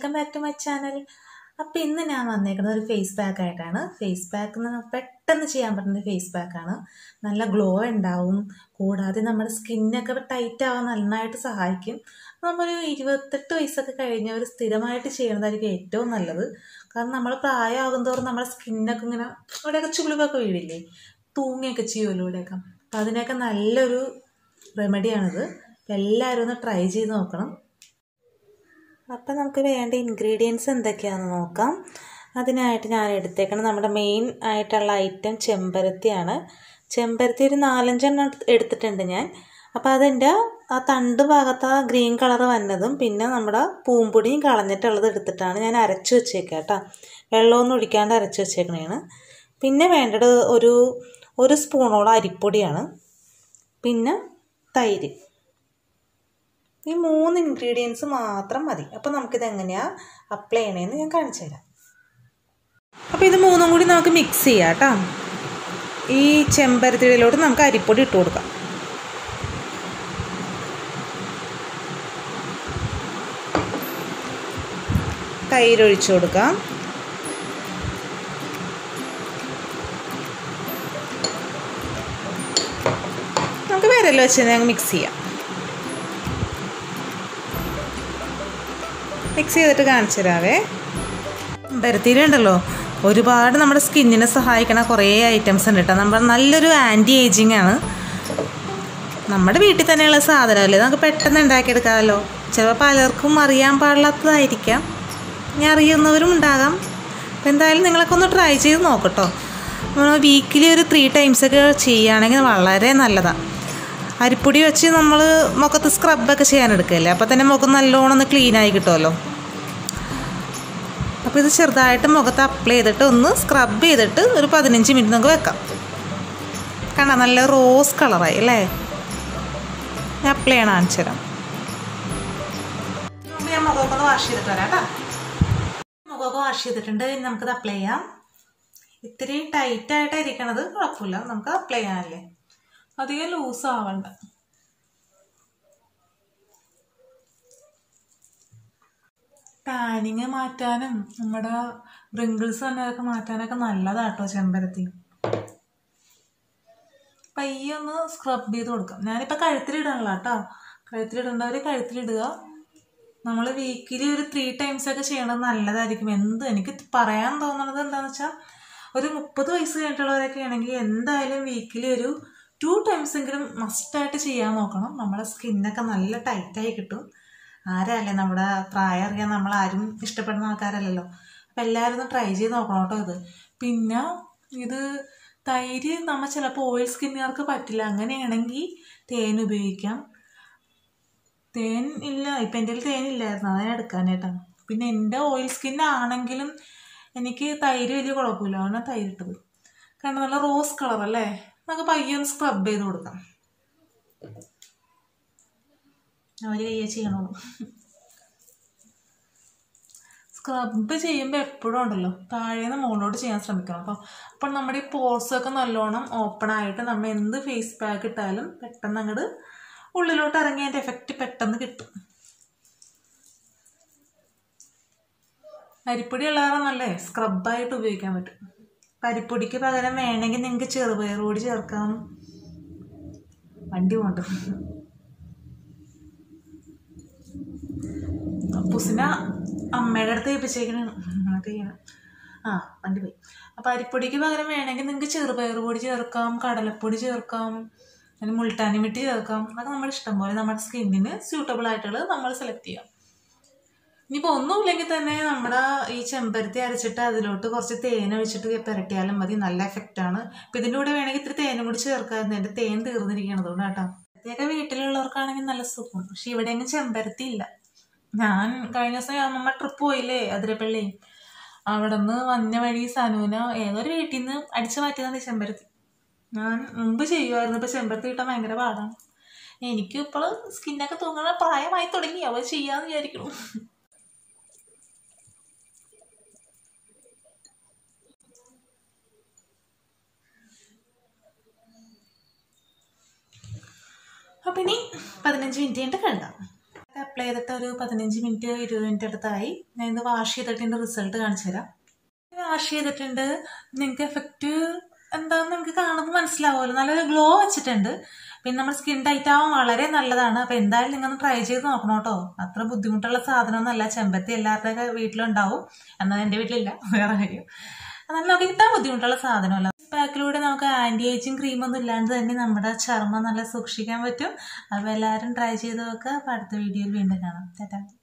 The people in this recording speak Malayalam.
welcome back to my channel അപ്പോൾ ഇന്ന് ഞാൻ വന്നേക്കുന്നത് ഒരു ഫേസ് പാക്ക് ആയിട്ടാണ് ഫേസ് പാക്ക് എന്ന് പെട്ടെന്ന് ചെയ്യാൻ പറ്റുന്ന ഫേസ് പാക്കാണ് നല്ല ഗ്ലോ ഉണ്ടാവും കൂടാതെ നമ്മുടെ സ്കിന്നൊക്കെ ടൈറ്റ് ആവാൻ നന്നായിട്ട് സഹായിക്കും നമ്മളൊരു ഇരുപത്തെട്ട് വയസ്സൊക്കെ കഴിഞ്ഞവർ സ്ഥിരമായിട്ട് ചെയ്യുന്നതായിരിക്കും ഏറ്റവും നല്ലത് കാരണം നമ്മൾ പ്രായമാകും തോറും നമ്മുടെ സ്കിന്നൊക്കെ ഇങ്ങനെ ഇവിടെയൊക്കെ ചുളിവൊക്കെ വീഴില്ലേ തൂങ്ങിയൊക്കെ ചെയ്യുമല്ലോ ഇവിടെയൊക്കെ അപ്പം അതിനൊക്കെ നല്ലൊരു റെമഡിയാണിത് അപ്പം എല്ലാവരും ഒന്ന് ട്രൈ ചെയ്ത് നോക്കണം അപ്പം നമുക്ക് വേണ്ട ഇൻഗ്രീഡിയൻസ് എന്തൊക്കെയാണെന്ന് നോക്കാം അതിനായിട്ട് ഞാൻ എടുത്തേക്കണം നമ്മുടെ മെയിൻ ആയിട്ടുള്ള ഐറ്റം ചെമ്പരത്തിയാണ് ചെമ്പരത്തി ഒരു നാലഞ്ചെണ്ണം എടുത്തിട്ടുണ്ട് ഞാൻ അപ്പോൾ അതിൻ്റെ ആ തണ്ട് ഭാഗത്ത് ആ ഗ്രീൻ കളർ വന്നതും പിന്നെ നമ്മുടെ പൂമ്പൊടിയും കളഞ്ഞിട്ടുള്ളത് എടുത്തിട്ടാണ് ഞാൻ അരച്ച് വെച്ചേക്കുക കേട്ടോ വെള്ളമൊന്നും ഒഴിക്കാണ്ട് അരച്ച് വെച്ചേക്കണേണ് പിന്നെ വേണ്ടത് ഒരു ഒരു സ്പൂണോളം അരിപ്പൊടിയാണ് പിന്നെ തൈര് ഈ മൂന്ന് ഇൻഗ്രീഡിയൻസ് മാത്രം മതി അപ്പോൾ നമുക്കിത് എങ്ങനെയാണ് അപ്ലൈ ചെയ്യണേന്ന് ഞാൻ കാണിച്ചു തരാം അപ്പോൾ ഇത് മൂന്നും കൂടി നമുക്ക് മിക്സ് ചെയ്യാം കേട്ടോ ഈ ചെമ്പരത്തിയിലോട്ട് നമുക്ക് അരിപ്പൊടി ഇട്ട് കൊടുക്കാം തൈര് ഒഴിച്ചു കൊടുക്കാം നമുക്ക് വിരൽ വെച്ച് ഞങ്ങൾ മിക്സ് ചെയ്യാം മിക്സ് ചെയ്തിട്ട് കാണിച്ചു തരാവേ ബരത്തിയിലുണ്ടല്ലോ ഒരുപാട് നമ്മുടെ സ്കിന്നിനെ സഹായിക്കണ കുറേ ഐറ്റംസ് ഉണ്ട് കേട്ടോ നമ്മൾ നല്ലൊരു ആൻറ്റി ഏജിങ് ആണ് നമ്മുടെ വീട്ടിൽ തന്നെയുള്ള സാധനമല്ലേ നമുക്ക് പെട്ടെന്ന് ഉണ്ടാക്കിയെടുക്കാമല്ലോ ചിലപ്പോൾ പലർക്കും അറിയാൻ പാടില്ലാത്തതായിരിക്കാം ഇനി അറിയുന്നവരും ഉണ്ടാകാം അപ്പോൾ എന്തായാലും നിങ്ങളൊക്കെ ഒന്ന് ട്രൈ ചെയ്ത് നോക്കട്ടോ വീക്കിലി ഒരു ത്രീ ടൈംസൊക്കെ ചെയ്യുകയാണെങ്കിൽ വളരെ നല്ലതാണ് അരിപ്പൊടി വെച്ച് നമ്മൾ മുഖത്ത് സ്ക്രബൊക്കെ ചെയ്യാൻ എടുക്കില്ലേ അപ്പോൾ തന്നെ മുഖം നല്ലോണം ഒന്ന് ക്ലീനായി കിട്ടുമല്ലോ അപ്പോൾ ഇത് ചെറുതായിട്ട് മുഖത്ത് അപ്ലൈ ചെയ്തിട്ട് ഒന്ന് സ്ക്രബ് ചെയ്തിട്ട് ഒരു പതിനഞ്ച് മിനിറ്റ് നമുക്ക് വെക്കാം കാണാം നല്ല റോസ് കളറായി അല്ലേ ഞാൻ അപ്ലൈ ചെയ്യണം കാണിച്ചു തരാം ഞാൻ മുഖമൊക്കെ ഒന്ന് വാഷ് ചെയ്തിട്ട് വരാം കേട്ടോ മുഖമൊക്കെ വാഷ് ചെയ്തിട്ടുണ്ട് ഇനി നമുക്കത് അപ്ലൈ ചെയ്യാം ഇത്തിരി ടൈറ്റായിട്ട് ഇരിക്കണത് കുഴപ്പമില്ല നമുക്ക് അപ്ലൈ ചെയ്യാനല്ലേ അധികം ലൂസ് ആവണ്ട ടാനിങ് മാറ്റാനും നമ്മുടെ റിങ്കിൾസ് തന്നെ അതൊക്കെ മാറ്റാനൊക്കെ നല്ലതാട്ടോ ചെമ്പരത്തി പയ്യെ ഒന്ന് സ്ക്രബ് ചെയ്ത് കൊടുക്കാം ഞാനിപ്പോൾ കഴുത്തിലിടണല്ലോ കേട്ടോ കഴുത്തിലിടേണ്ടവർ കഴുത്തിലിടുക നമ്മൾ വീക്കിലി ഒരു ത്രീ ടൈംസ് ഒക്കെ ചെയ്യണത് നല്ലതായിരിക്കും എന്ത് എനിക്ക് പറയാൻ തോന്നുന്നത് എന്താണെന്ന് വെച്ചാൽ ഒരു മുപ്പത് വയസ്സ് കഴിഞ്ഞിട്ടുള്ളവരൊക്കെ ആണെങ്കിൽ എന്തായാലും വീക്കിലി ഒരു ടു ടൈംസ് എങ്കിലും മസ്റ്റായിട്ട് ചെയ്യാൻ നോക്കണം നമ്മുടെ സ്കിന്നൊക്കെ നല്ല ടൈറ്റായി കിട്ടും ആരല്ലേ നമ്മുടെ പ്രായം അറിയാൻ നമ്മൾ ആരും ഇഷ്ടപ്പെടുന്ന ആൾക്കാരല്ലല്ലോ അപ്പം എല്ലാവരും ഒന്ന് ട്രൈ ചെയ്ത് നോക്കണം കേട്ടോ ഇത് പിന്നെ ഇത് തൈര് നമ്മൾ ചിലപ്പോൾ ഓയിൽ സ്കിന്നുകാർക്ക് പറ്റില്ല അങ്ങനെയാണെങ്കിൽ തേൻ ഉപയോഗിക്കാം തേൻ ഇല്ല ഇപ്പം എൻ്റെ തേൻ ഇല്ലായിരുന്നു അതിനെ എടുക്കാനായിട്ടാണ് പിന്നെ എൻ്റെ ഓയിൽ സ്കിന്നാണെങ്കിലും എനിക്ക് തൈര് വലിയ കുഴപ്പമില്ല അവനാ തൈര് ഇട്ടത് കാരണം നല്ല റോസ് കളർ അല്ലേ നമുക്ക് പയ്യെ ഒന്ന് സ്ക്രബ് ചെയ്ത് കൊടുക്കാം അവർ കയ്യെ ചെയ്യണുള്ളൂ സ്ക്രബ് ചെയ്യുമ്പോൾ എപ്പോഴും ഉണ്ടല്ലോ താഴേന്ന് മുകളിലോട്ട് ചെയ്യാൻ ശ്രമിക്കണം അപ്പോൾ അപ്പോൾ നമ്മുടെ ഈ പോർസൊക്കെ നല്ലോണം ഓപ്പൺ ആയിട്ട് നമ്മൾ എന്ത് ഫേസ് പാക്ക് ഇട്ടാലും പെട്ടെന്ന് അങ്ങോട്ട് ഉള്ളിലോട്ട് ഇറങ്ങി അതിൻ്റെ എഫക്റ്റ് പെട്ടെന്ന് കിട്ടും അരിപ്പൊടി ഉള്ളതാണ് നല്ലേ സ്ക്രബായിട്ട് ഉപയോഗിക്കാൻ പറ്റും അരിപ്പൊടിക്ക് പകരം വേണമെങ്കിൽ നിങ്ങൾക്ക് ചെറുപയർ കൂടി ചേർക്കാം വണ്ടി പോണ്ട് അപ്പൂസിനെ അമ്മയുടെ അടുത്ത് ഏൽപ്പിച്ചേക്കണാണ് ചെയ്യണം ആ വണ്ടി പോയി അപ്പം അരിപ്പൊടിക്ക് പകരം വേണമെങ്കിൽ നിങ്ങൾക്ക് ചെറുപയർ പൊടി ചേർക്കാം കടലപ്പൊടി ചേർക്കാം അതിന് മുൾട്ടാനി മിട്ടി ചേർക്കാം അതൊക്കെ നമ്മുടെ ഇഷ്ടം പോലെ നമ്മുടെ സ്കിന്നിന് സ്യൂട്ടബിൾ ആയിട്ടുള്ളത് നമ്മൾ സെലക്ട് ചെയ്യാം ഇനിയിപ്പോൾ ഒന്നുമില്ലെങ്കിൽ തന്നെ നമ്മുടെ ഈ ചെമ്പരത്തി അരച്ചിട്ട് അതിലോട്ട് കുറച്ച് തേൻ ഒഴിച്ചിട്ട് പുരട്ടിയാലും മതി നല്ല എഫക്റ്റാണ് അപ്പം ഇതിൻ്റെ കൂടെ വേണമെങ്കിൽ ഇത്തിരി തേനും കൂടി ചേർക്കാമായിരുന്നു എൻ്റെ തേൻ തീർന്നിരിക്കണതുകൊണ്ട് കേട്ടോ പ്രത്യേക വീട്ടിലുള്ളവർക്കാണെങ്കിൽ നല്ല സുഖം പക്ഷെ ഇവിടെയെങ്കിലും ചെമ്പരത്തി ഇല്ല ഞാൻ കഴിഞ്ഞ ദിവസം അമ്മമ്മ ട്രിപ്പ് പോയില്ലേ അതിരപ്പള്ളി അവിടെ നിന്ന് വന്ന വഴി സനൂന ഏതൊരു വീട്ടിൽ നിന്ന് അടിച്ചു മാറ്റിയതാണ് ചെമ്പരത്തി ഞാൻ മുമ്പ് ചെയ്യുമായിരുന്നു ഇപ്പോൾ ചെമ്പരത്തി കിട്ടാൻ ഭയങ്കര പാടാണ് എനിക്ക് ഇപ്പോൾ സ്കിന്നൊക്കെ തൂങ്ങണ പ്രായമായി തുടങ്ങി അവ ചെയ്യാന്ന് വിചാരിക്കണം അപ്പം ഇനി പതിനഞ്ച് മിനിറ്റ് കഴിഞ്ഞിട്ട് കഴുകാം അപ്ലൈ ചെയ്തിട്ട് ഒരു പതിനഞ്ച് മിനിറ്റ് ഇരുപത് മിനിറ്റ് അടുത്തായി ഞാൻ ഇന്ന് വാഷ് ചെയ്തിട്ട് ഇതിൻ്റെ റിസൾട്ട് കാണിച്ചു തരാം വാഷ് ചെയ്തിട്ടുണ്ട് നിങ്ങൾക്ക് എഫക്റ്റ് എന്താണെന്ന് നിങ്ങൾക്ക് കാണുമ്പോൾ മനസ്സിലാവുമല്ലോ നല്ലൊരു ഗ്ലോ വെച്ചിട്ടുണ്ട് പിന്നെ നമ്മുടെ സ്കിൻ ടൈറ്റ് ആവാൻ വളരെ നല്ലതാണ് അപ്പോൾ എന്തായാലും നിങ്ങൾ ട്രൈ ചെയ്ത് നോക്കണം കേട്ടോ അത്ര ബുദ്ധിമുട്ടുള്ള സാധനമൊന്നുമല്ല ചെമ്പത്തി എല്ലാവരുടെയൊക്കെ വീട്ടിലുണ്ടാവും എന്നാൽ എൻ്റെ വീട്ടിലില്ല വേറെ കാര്യം എന്നാൽ നമുക്ക് കിട്ടാൻ ബുദ്ധിമുട്ടുള്ള സാധനമല്ല പാക്കിലൂടെ നമുക്ക് ആൻറ്റി ഏജിങ് ക്രീമൊന്നും ഇല്ലാണ്ട് തന്നെ നമ്മുടെ ചർമ്മം നല്ല സൂക്ഷിക്കാൻ പറ്റും അപ്പോൾ എല്ലാവരും ട്രൈ ചെയ്ത് നോക്കുക അപ്പോൾ അടുത്ത വീഡിയോയിൽ വീണ്ടും കാണാം ചേട്ടാ